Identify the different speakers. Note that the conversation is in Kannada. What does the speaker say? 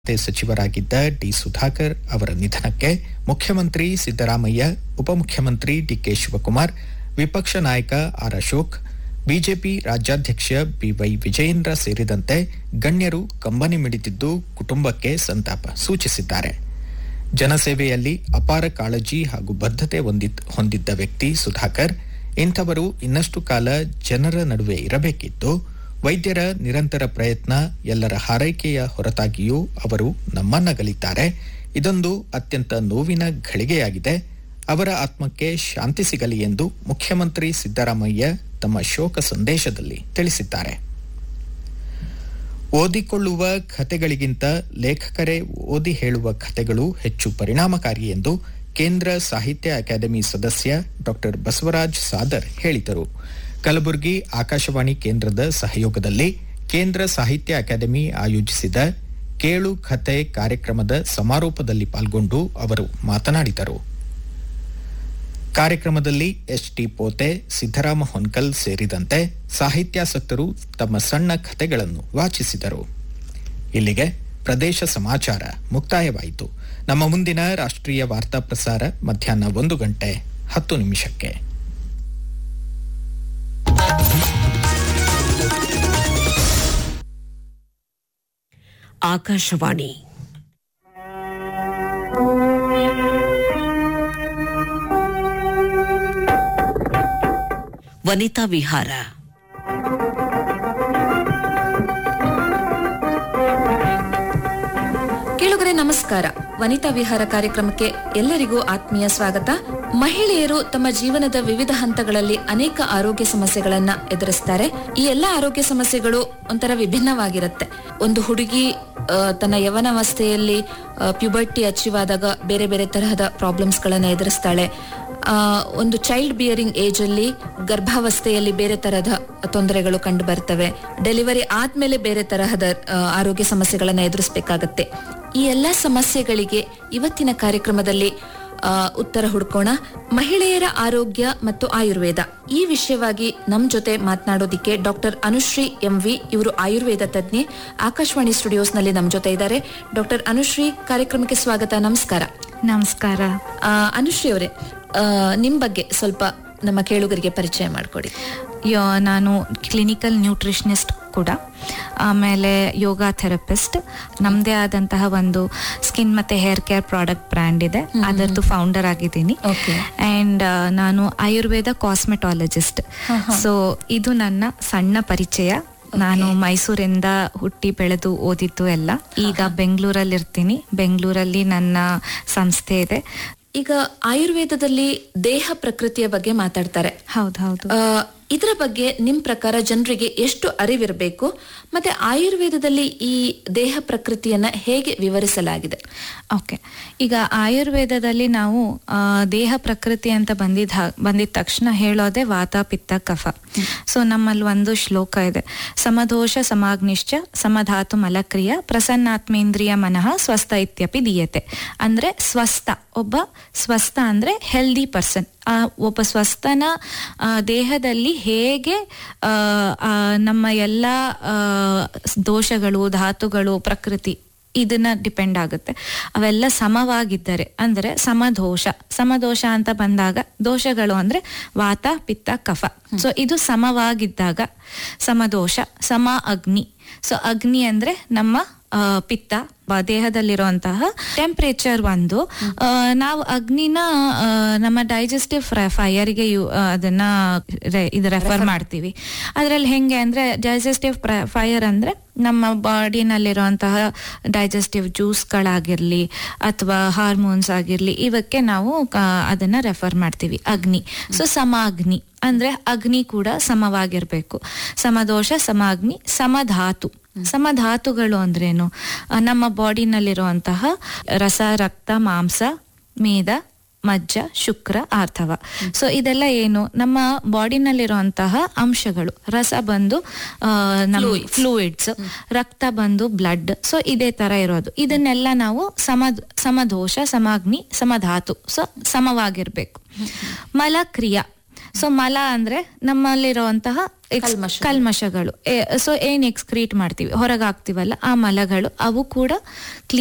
Speaker 1: ಖಾತೆ ಸಚಿವರಾಗಿದ್ದ ಡಿ ಸುಧಾಕರ್ ಅವರ ನಿಧನಕ್ಕೆ ಮುಖ್ಯಮಂತ್ರಿ ಸಿದ್ದರಾಮಯ್ಯ ಉಪಮುಖ್ಯಮಂತ್ರಿ ಡಿಕೆ ಶಿವಕುಮಾರ್ ವಿಪಕ್ಷ ನಾಯಕ ಆರ್ ಅಶೋಕ್ ಬಿಜೆಪಿ ರಾಜ್ಯಾಧ್ಯಕ್ಷ ಬಿವೈ ವಿಜಯೇಂದ್ರ ಸೇರಿದಂತೆ ಗಣ್ಯರು ಕಂಬನಿ ಮಿಡಿದಿದ್ದು ಕುಟುಂಬಕ್ಕೆ ಸಂತಾಪ ಸೂಚಿಸಿದ್ದಾರೆ ಜನಸೇವೆಯಲ್ಲಿ ಅಪಾರ ಕಾಳಜಿ ಹಾಗೂ ಬದ್ಧತೆ ಹೊಂದಿದ್- ಹೊಂದಿದ್ದ ವ್ಯಕ್ತಿ ಸುಧಾಕರ್ ಇಂಥವರು ಇನ್ನಷ್ಟು ಕಾಲ ಜನರ ನಡುವೆ ಇರಬೇಕಿದ್ದು ವೈದ್ಯರ ನಿರಂತರ ಪ್ರಯತ್ನ ಎಲ್ಲರ ಹಾರೈಕೆಯ ಹೊರತಾಗಿಯೂ ಅವರು ನಮ್ಮನ್ನಗಲಿದ್ದಾರೆ ಇದೊಂದು ಅತ್ಯಂತ ನೋವಿನ ಘಳಿಗೆಯಾಗಿದೆ ಅವರ ಆತ್ಮಕ್ಕೆ ಶಾಂತಿ ಸಿಗಲಿ ಎಂದು ಮುಖ್ಯಮಂತ್ರಿ ಸಿದ್ದರಾಮಯ್ಯ ತಮ್ಮ ಶೋಕ ಸಂದೇಶದಲ್ಲಿ ತಿಳಿಸಿದ್ದಾರೆ ಓದಿಕೊಳ್ಳುವ ಕಥೆಗಳಿಗಿಂತ ಲೇಖಕರೇ ಓದಿ ಹೇಳುವ ಕಥೆಗಳು ಹೆಚ್ಚು ಪರಿಣಾಮಕಾರಿ ಎಂದು ಕೇಂದ್ರ ಸಾಹಿತ್ಯ ಅಕಾಡೆಮಿ ಸದಸ್ಯ ಡಾ ಬಸವರಾಜ್ ಸಾದರ್ ಹೇಳಿದರು ಕಲಬುರಗಿ ಆಕಾಶವಾಣಿ ಕೇಂದ್ರದ ಸಹಯೋಗದಲ್ಲಿ ಕೇಂದ್ರ ಸಾಹಿತ್ಯ ಅಕಾಡೆಮಿ ಆಯೋಜಿಸಿದ ಕೇಳು ಕಥೆ ಕಾರ್ಯಕ್ರಮದ ಸಮಾರೋಪದಲ್ಲಿ ಪಾಲ್ಗೊಂಡು ಅವರು ಮಾತನಾಡಿದರು ಕಾರ್ಯಕ್ರಮದಲ್ಲಿ ಎಚ್ಟಿ ಪೋತೆ ಸಿದ್ದರಾಮ ಹೊನ್ಕಲ್ ಸೇರಿದಂತೆ ಸಾಹಿತ್ಯಾಸಕ್ತರು ತಮ್ಮ ಸಣ್ಣ ಕಥೆಗಳನ್ನು ವಾಚಿಸಿದರು ಇಲ್ಲಿಗೆ ಪ್ರದೇಶ ಸಮಾಚಾರ ಮುಕ್ತಾಯವಾಯಿತು ನಮ್ಮ ಮುಂದಿನ ರಾಷ್ಟ್ರೀಯ ವಾರ್ತಾ ಪ್ರಸಾರ ಮಧ್ಯಾಹ್ನ ಒಂದು ಗಂಟೆ ಹತ್ತು ನಿಮಿಷಕ್ಕೆ
Speaker 2: ಆಕಾಶವಾಣಿ ವನಿತಾ ವಿಹಾರ
Speaker 3: ಕೇಳುಗರೆ ನಮಸ್ಕಾರ ವನಿತಾ ವಿಹಾರ ಕಾರ್ಯಕ್ರಮಕ್ಕೆ ಎಲ್ಲರಿಗೂ ಆತ್ಮೀಯ ಸ್ವಾಗತ ಮಹಿಳೆಯರು ತಮ್ಮ ಜೀವನದ ವಿವಿಧ ಹಂತಗಳಲ್ಲಿ ಅನೇಕ ಆರೋಗ್ಯ ಸಮಸ್ಯೆಗಳನ್ನ ಎದುರಿಸ್ತಾರೆ ಈ ಎಲ್ಲ ಆರೋಗ್ಯ ಸಮಸ್ಯೆಗಳು ಒಂಥರ ವಿಭಿನ್ನವಾಗಿರುತ್ತೆ ಒಂದು ಹುಡುಗಿ ಆ, ತನ್ನ ಯವನಾವಸ್ಥೆಯಲ್ಲಿ ಪ್ಯುಬರ್ಟಿ ಅಚೀವ್ ಆದಾಗ ಬೇರೆ ಬೇರೆ ತರಹದ ಪ್ರಾಬ್ಲಮ್ಸ್ ಗಳನ್ನ ಎದುರಿಸ್ತಾಳೆ ಆ, ಒಂದು ಚೈಲ್ಡ್ ಬಿಯರಿಂಗ್ ಏಜ್ ಅಲ್ಲಿ ಗರ್ಭಾವಸ್ಥೆಯಲ್ಲಿ ಬೇರೆ ತರಹದ ತೊಂದರೆಗಳು ಕಂಡು ಬರ್ತವೆ ಡೆಲಿವರಿ ಆದ್ಮೇಲೆ ಬೇರೆ ತರಹದ ಆ, ಆರೋಗ್ಯ ಸಮಸ್ಯೆಗಳನ್ನ ಎದುರಿಸಬೇಕಾಗತ್ತೆ ಈ ಎಲ್ಲ ಸಮಸ್ಯೆಗಳಿಗೆ ಇವತ್ತಿನ ಕಾರ್ಯಕ್ರಮದಲ್ಲಿ ಆ, ಉತ್ತರ ಹುಡ್ಕೋಣ ಮಹಿಳೆಯರ ಆರೋಗ್ಯ ಮತ್ತು ಆಯುರ್ವೇದ ಈ ವಿಷಯವಾಗಿ ನಮ್ ಜೊತೆ ಮಾತನಾಡೋದಿಕ್ಕೆ doctor Anushree M V Ayurveda ಆಯುರ್ವೇದ ತಜ್ಞೆ ಆಕಾಶವಾಣಿ ಸ್ಟುಡಿಯೋಸ್ ನಲ್ಲಿ ನಮ್ ಜೊತೆ ಇದ್ದಾರೆ ಡಾಕ್ಟರ್ ಅನುಶ್ರೀ ಕಾರ್ಯಕ್ರಮಕ್ಕೆ ಸ್ವಾಗತ ನಮಸ್ಕಾರ
Speaker 4: ನಮಸ್ಕಾರ
Speaker 3: ಆ, ಅನುಶ್ರೀ ಅವರೇ ಆ, ನಿಮ್ ಬಗ್ಗೆ ಸ್ವಲ್ಪ ನಮ್ಮ ಕೇಳುಗರಿಗೆ ಪರಿಚಯ ಮಾಡಿಕೊಡಿ
Speaker 4: ಯೋ ನಾನು ಕ್ಲಿನಿಕಲ್ ನ್ಯೂಟ್ರಿಷನಿಸ್ಟ್ ಕೂಡ ಆಮೇಲೆ ಯೋಗ ಥೆರಪಿಸ್ಟ್ ನಮ್ಮದೇ ಆದಂತಹ ಒಂದು ಸ್ಕಿನ್ ಮತ್ತೆ ಹೇರ್ ಕೇರ್ ಪ್ರಾಡಕ್ಟ್ ಬ್ರ್ಯಾಂಡ್ ಇದೆ ಅದರದ್ದು ಫೌಂಡರ್ ಆಗಿದ್ದೀನಿ
Speaker 3: Okay.
Speaker 4: ಅಂಡ್ ನಾನು ಆಯುರ್ವೇದ ಕಾಸ್ಮೆಟಾಲಜಿಸ್ಟ್ ಸೊ ಇದು ನನ್ನ ಸಣ್ಣ ಪರಿಚಯ ನಾನು ಮೈಸೂರಿಂದ ಹುಟ್ಟಿ ಬೆಳೆದು ಓದಿದ್ದು ಎಲ್ಲ ಈಗ ಬೆಂಗಳೂರಲ್ಲಿ ಇರ್ತೀನಿ ಬೆಂಗಳೂರಲ್ಲಿ ನನ್ನ ಸಂಸ್ಥೆ ಇದೆ
Speaker 3: ಈಗ ಆಯುರ್ವೇದದಲ್ಲಿ ದೇಹ ಪ್ರಕೃತಿಯ ಬಗ್ಗೆ ಮಾತಾಡ್ತಾರೆ
Speaker 4: ಹೌದು ಹೌದು
Speaker 3: ಆ, ಇದರ ಬಗ್ಗೆ ನಿಮ್ ಪ್ರಕಾರ ಜನರಿಗೆ ಎಷ್ಟು ಅರಿವಿರಬೇಕು ಮತ್ತೆ ಆಯುರ್ವೇದದಲ್ಲಿ ಈ ದೇಹ ಪ್ರಕೃತಿಯನ್ನ ಹೇಗೆ ವಿವರಿಸಲಾಗಿದೆ
Speaker 4: ಓಕೆ ಈಗ ಆಯುರ್ವೇದದಲ್ಲಿ ನಾವು ಆ, ದೇಹ ಪ್ರಕೃತಿ ಅಂತ ಬಂದಿದ್ದ ಹಾ- ಬಂದಿದ ತಕ್ಷಣ ಹೇಳೋದೆ ವಾತ ಪಿತ್ತ ಕಫ ಸೊ ನಮ್ಮಲ್ಲಿ ಒಂದು ಶ್ಲೋಕ ಇದೆ ಸಮದೋಷ ಸಮಾಗ್ನಿಶ್ಚ ಸಮಧಾತು ಮಲಕ್ರಿಯ ಪ್ರಸನ್ನಾತ್ಮೇಂದ್ರಿಯ ಮನಃ ಸ್ವಸ್ಥ ಇತ್ಯಪಿ ದೀಯತೆ ಅಂದ್ರೆ ಸ್ವಸ್ಥ ಒಬ್ಬ ಸ್ವಸ್ಥ ಅಂದ್ರೆ ಹೆಲ್ದಿ ಪರ್ಸನ್ ಆ ಒಬ್ಬ ಸ್ವಸ್ಥನ ಆ, ದೇಹದಲ್ಲಿ ಹೇಗೆ ಆ, ಆ, ನಮ್ಮ ಎಲ್ಲ ಆ, ದೋಷಗಳು ಧಾತುಗಳು ಪ್ರಕೃತಿ ಇದನ್ನ ಡಿಪೆಂಡ್ ಆಗುತ್ತೆ ಅವೆಲ್ಲ ಸಮವಾಗಿದ್ದರೆ ಅಂದ್ರೆ ಸಮದೋಷ ಸಮದೋಷ ಅಂತ ಬಂದಾಗ ದೋಷಗಳು ಅಂದ್ರೆ ವಾತ ಪಿತ್ತ ಕಫ ಸೊ ಇದು ಸಮವಾಗಿದ್ದಾಗ ಸಮದೋಷ ಸಮ ಅಗ್ನಿ ಸೊ ಅಗ್ನಿ ಅಂದ್ರೆ ನಮ್ಮ ಆ, ಪಿತ್ತ ಬ- ದೇಹದಲ್ಲಿರುವಂತಹ ಟೆಂಪರೇಚರ್ ಒಂದು ಆ, ನಾವು ಅಗ್ನಿನ ಆ, ನಮ್ಮ ಡೈಜೆಸ್ಟಿವ್ ಫೈರ್ಗೆ ಅದನ್ನ ರೆ- ಇದು ರೆಫರ್ ಮಾಡ್ತೀವಿ ಅದ್ರಲ್ಲಿ ಹೆಂಗೆ ಅಂದ್ರೆ ಡೈಜೆಸ್ಟಿವ್ ಫೈರ್ ಅಂದ್ರೆ ನಮ್ಮ ಬಾಡಿನಲ್ಲಿರುವಂತಹ ಡೈಜೆಸ್ಟಿವ್ ಜ್ಯೂಸ್ಗಳಾಗಿರ್ಲಿ ಅಥವಾ ಹಾರ್ಮೋನ್ಸ್ ಆಗಿರ್ಲಿ ಇವಕ್ಕೆ ನಾವು ಆ, ಅದನ್ನ ರೆಫರ್ ಮಾಡ್ತೀವಿ ಅಗ್ನಿ ಸೊ ಸಮ ಅಗ್ನಿ ಅಂದ್ರೆ ಅಗ್ನಿ ಕೂಡ ಸಮವಾಗಿರ್ಬೇಕು ಸಮದೋಷ ಸಮಾಗ್ನಿ ಸಮಧಾತು ಸಮಧಾತುಗಳು ಅಂದ್ರೇನು ಆ, ನಮ್ಮ ಬಾಡಿನಲ್ಲಿರುವಂತಹ ರಸ ರಕ್ತ ಮಾಂಸ ಮೇದ ಮಜ್ಜ ಶುಕ್ರ ಆರ್ಥವ ಸೊ ಇದೆಲ್ಲ ಏನು ನಮ್ಮ ಬಾಡಿನಲ್ಲಿರುವಂತಹ ಅಂಶಗಳು ರಸ ಬಂದು ಆ, ನಮ್ಮ ಫ್ಲೂಯಿಡ್ಸ್ ರಕ್ತ ಬಂದು ಬ್ಲಡ್ ಸೊ ಇದೇ ತರ ಇರೋದು ಇದನ್ನೆಲ್ಲ ನಾವು ಸಮ ಸಮದೋಷ ಸಮಾಗ್ನಿ ಸಮಧಾತು ಸೊ ಸಮವಾಗಿರ್ಬೇಕು ಮಲಕ್ರಿಯಾ ಸೊ ಮಲ ಅಂದ್ರೆ ನಮ್ಮಲ್ಲಿರುವಂತಹ ex-
Speaker 3: ಕಲ್ಮಶಗಳು.
Speaker 4: ಕಲ್ಮಶಗಳು ಸೊ ಏನ್ ಎಕ್ಸ್ಕ್ರೀಟ್ ಮಾಡ್ತೀವಿ ಹೊರಗೆ ಹಾಕ್ತಿವಲ್ಲ ಆ ಮಲಗಳು ಅವು ಕೂಡ